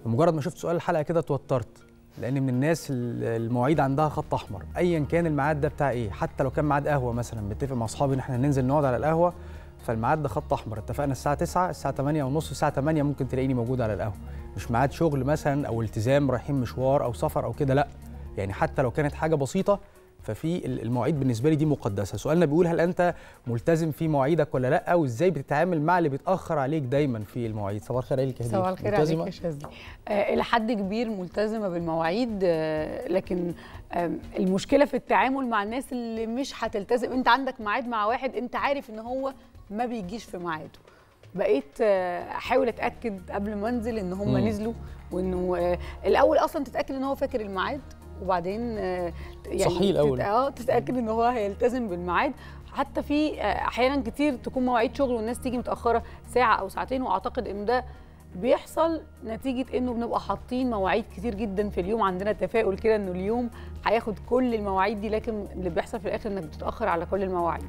بمجرد ما شفت سؤال الحلقه كده اتوترت لان من الناس ال- المواعيد عندها خط احمر ايا كان الميعاد ده بتاع ايه حتى لو كان ميعاد قهوه مثلا متفق مع اصحابي ان احنا ننزل نقعد على القهوه فالميعاد ده خط احمر اتفقنا الساعه 9 الساعه 8 ونص الساعه 8 ممكن تلاقيني موجود على القهوه مش ميعاد شغل مثلا او التزام رايحين مشوار او سفر او كده لا يعني حتى لو كانت حاجه بسيطه ففي ال- المواعيد بالنسبه لي دي مقدسه سؤالنا بيقول هل انت ملتزم في مواعيدك ولا لا وازاي بتتعامل مع اللي بيتاخر عليك دايما في المواعيد صباح الخير عليك يا هدير. صباح الخير ملتزمة؟ عليك يا شاذلي آه، الى حد كبير ملتزمه بالمواعيد آه، لكن آم، المشكله في التعامل مع الناس اللي مش هتلتزم انت عندك ميعاد مع واحد انت عارف ان هو ما بيجيش في ميعاده بقيت آه، احاول اتاكد قبل ما انزل ان هم مم. نزلوا وانه آه، الاول اصلا تتاكد ان هو فاكر الميعاد وبعدين آه، يعني صحيح الأول. تت- اه تتاكد ان هو هيلتزم بالميعاد حتى في آه، احيانا كتير تكون مواعيد شغل والناس تيجي متاخره ساعه او ساعتين واعتقد ان ده بيحصل نتيجه انه بنبقى حاطين مواعيد كتير جدا في اليوم عندنا تفاؤل كده انه اليوم هياخد كل المواعيد دي لكن اللي بيحصل في الاخر انك بتتاخر على كل المواعيد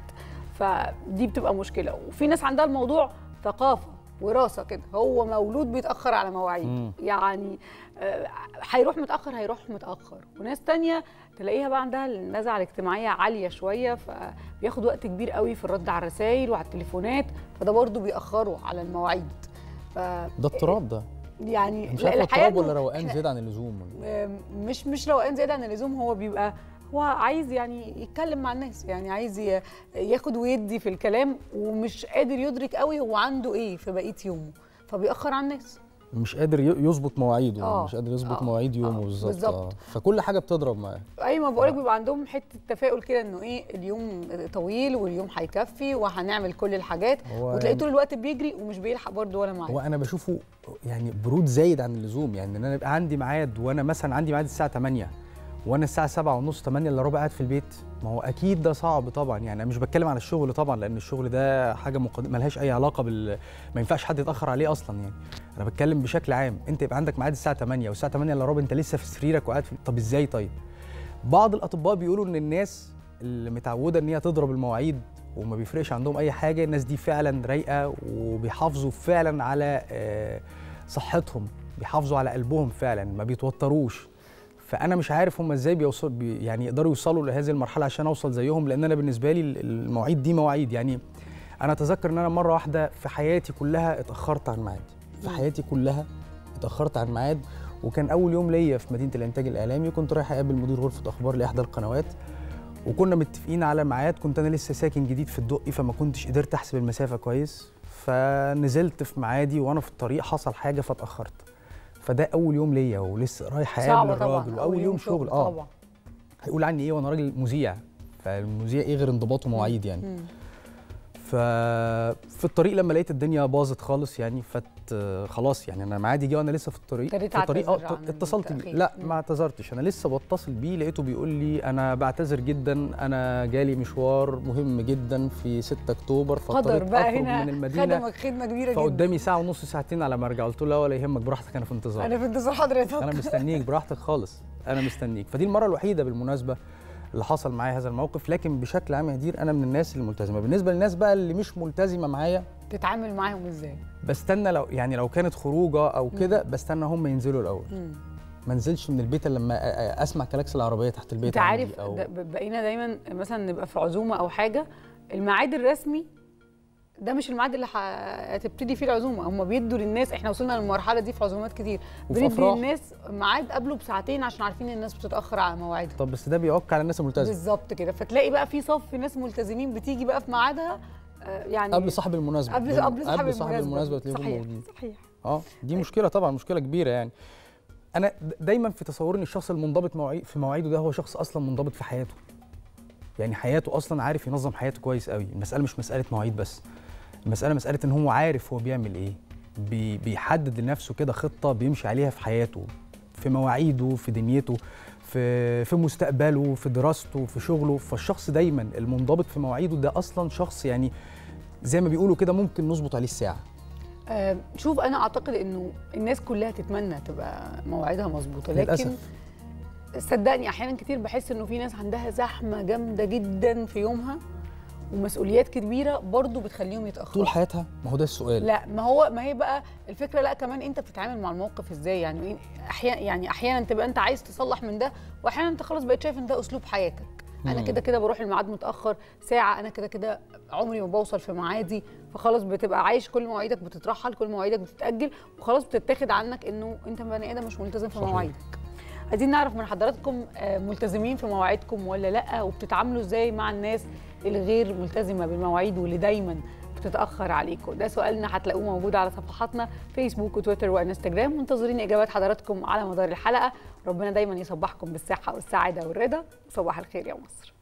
فدي بتبقى مشكله وفي ناس عندها الموضوع ثقافه وراثه كده هو مولود بيتاخر على مواعيد مم. يعني آه، هيروح متاخر هيروح متاخر وناس تانية تلاقيها بقى عندها النزعه الاجتماعيه عاليه شويه فبياخد وقت كبير قوي في الرد على الرسائل وعلى التليفونات فده برضو بيأخروا على المواعيد ف ده اضطراب ده يعني مش لا، عارف الحقيقة اضطراب ولا إنه روقان إحنا- زياده عن اللزوم ولا آم، مش مش روقان زياده عن اللزوم هو بيبقى هو عايز يعني يتكلم مع الناس يعني عايز ي- ياخد ويدي في الكلام ومش قادر يدرك قوي هو عنده ايه في بقيه يومه فبيأخر على الناس مش قادر ي- يظبط مواعيده آه، مش قادر يظبط آه، مواعيد يومه آه، بالظبط بالظبط. آه. فكل حاجه بتضرب معاه اي ما بقولك بيبقى عندهم حته تفاؤل كده انه ايه اليوم طويل واليوم هيكفي وهنعمل كل الحاجات هو وتلاقيه يعني- طول الوقت بيجري ومش بيلحق برضه ولا هو معاه انا بشوفه يعني برود زايد عن اللزوم يعني ان انا يبقى عندي ميعاد وانا مثلا عندي ميعاد الساعه 8 وانا الساعه 7 ونص 8 الا ربع قاعد في البيت ما هو اكيد ده صعب طبعا يعني انا مش بتكلم عن الشغل طبعا لان الشغل ده حاجه مقد... ملهاش اي علاقه بال ما ينفعش حد يتاخر عليه اصلا يعني انا بتكلم بشكل عام انت يبقى عندك ميعاد الساعه 8 والساعه 8 الا ربع انت لسه في سريرك وقاعد في... طب ازاي طيب بعض الاطباء بيقولوا ان الناس اللي متعوده ان هي تضرب المواعيد وما بيفرقش عندهم اي حاجه الناس دي فعلا رايقه وبيحافظوا فعلا على آه، صحتهم بيحافظوا على قلبهم فعلا ما بيتوتروش فانا مش عارف هم ازاي بيوصل بي يعني يقدروا يوصلوا لهذه المرحله عشان اوصل زيهم لان انا بالنسبه لي المواعيد دي مواعيد يعني انا اتذكر ان انا مره واحده في حياتي كلها اتاخرت عن ميعاد في حياتي كلها اتاخرت عن ميعاد وكان اول يوم ليا في مدينه الانتاج الاعلامي كنت رايح اقابل مدير غرفه اخبار لاحدى القنوات وكنا متفقين على ميعاد كنت انا لسه ساكن جديد في الدقي فما كنتش قدرت احسب المسافه كويس فنزلت في ميعادي وانا في الطريق حصل حاجه فاتاخرت فده اول يوم ليا ولسه رايح اقابل صعبه الراجل طبعا واول يوم شغل اه طبعا هيقول عني ايه وانا راجل مذيع فالمذيع ايه غير انضباط ومواعيد يعني مم. ففي الطريق لما لقيت الدنيا باظت خالص يعني فت خلاص يعني انا ميعادي جه وانا لسه في الطريق ابتديت في الطريق تعتذر اه عن اتصلت بيه التأخير. لا مم. ما اعتذرتش انا لسه بتصل بيه لقيته بيقول لي انا بعتذر جدا انا جالي مشوار مهم جدا في 6 اكتوبر قدر فاضطريت بقى اخرج هنا من المدينه خدمك خدمه كبيره جدا فقدامي ساعه ونص ساعتين على ما ارجع قلت له لا ولا يهمك براحتك انا في انتظار انا في انتظار حضرتك انا مستنيك براحتك خالص انا مستنيك فدي المره الوحيده بالمناسبه اللي حصل معايا هذا الموقف لكن بشكل عام يا هدير انا من الناس الملتزمه بالنسبه للناس بقى اللي مش ملتزمه معايا تتعامل معاهم ازاي بستنى لو يعني لو كانت خروجه او كده بستنى هم ينزلوا الاول مم. ما انزلش من البيت الا لما أ- أ- اسمع كلاكس العربيه تحت البيت انت عندي عارف أو ده ب- بقينا دايما مثلا نبقى في عزومه او حاجه الميعاد الرسمي ده مش الميعاد اللي هتبتدي فيه العزومه هم بيدوا للناس احنا وصلنا للمرحله دي في عزومات كتير وفي بندي أفراح. للناس ميعاد قبله بساعتين عشان عارفين الناس بتتاخر على مواعيدها طب بس ده بيعك على الناس الملتزمه بالظبط كده فتلاقي بقى في صف ناس ملتزمين بتيجي بقى في ميعادها آه، يعني قبل صاحب المناسبه قبل لأن قبل صاحب قبل صاحب المناسبه المناسبه تلاقيهم صحيح موجودين صحيح اه دي مشكله طبعا مشكله كبيره يعني انا د- دايما في تصوري ان الشخص المنضبط مواعيد في مواعيده ده هو شخص اصلا منضبط في حياته يعني حياته اصلا عارف ينظم حياته كويس قوي المساله مش مساله مواعيد بس المساله مساله ان هو عارف هو بيعمل ايه بي بيحدد لنفسه كده خطه بيمشي عليها في حياته في مواعيده في دنيته في في مستقبله في دراسته في شغله فالشخص دايما المنضبط في مواعيده ده اصلا شخص يعني زي ما بيقولوا كده ممكن نظبط عليه الساعه آه، شوف انا اعتقد انه الناس كلها تتمنى تبقى مواعيدها مظبوطه لكن للأسف. صدقني احيانا كتير بحس انه في ناس عندها زحمه جامده جدا في يومها ومسؤوليات كبيره برضو بتخليهم يتاخروا طول حياتها ما هو ده السؤال لا ما هو ما هي بقى الفكره لا كمان انت بتتعامل مع الموقف ازاي يعني احيانا يعني احيانا تبقى انت عايز تصلح من ده واحيانا انت خلاص بقيت شايف ان ده اسلوب حياتك انا مم. كده كده بروح الميعاد متاخر ساعه انا كده كده عمري ما بوصل في ميعادي فخلاص بتبقى عايش كل مواعيدك بتترحل كل مواعيدك بتتاجل وخلاص بتتاخد عنك انه انت بني ادم مش ملتزم في صحيح. مواعيدك عايزين نعرف من حضراتكم آه، ملتزمين في مواعيدكم ولا لا وبتتعاملوا ازاي مع الناس الغير ملتزمه بالمواعيد واللي دايما بتتاخر عليكم ده سؤالنا هتلاقوه موجود على صفحاتنا فيسبوك وتويتر وانستجرام منتظرين اجابات حضراتكم على مدار الحلقه ربنا دايما يصبحكم بالصحه والسعاده والرضا صباح الخير يا مصر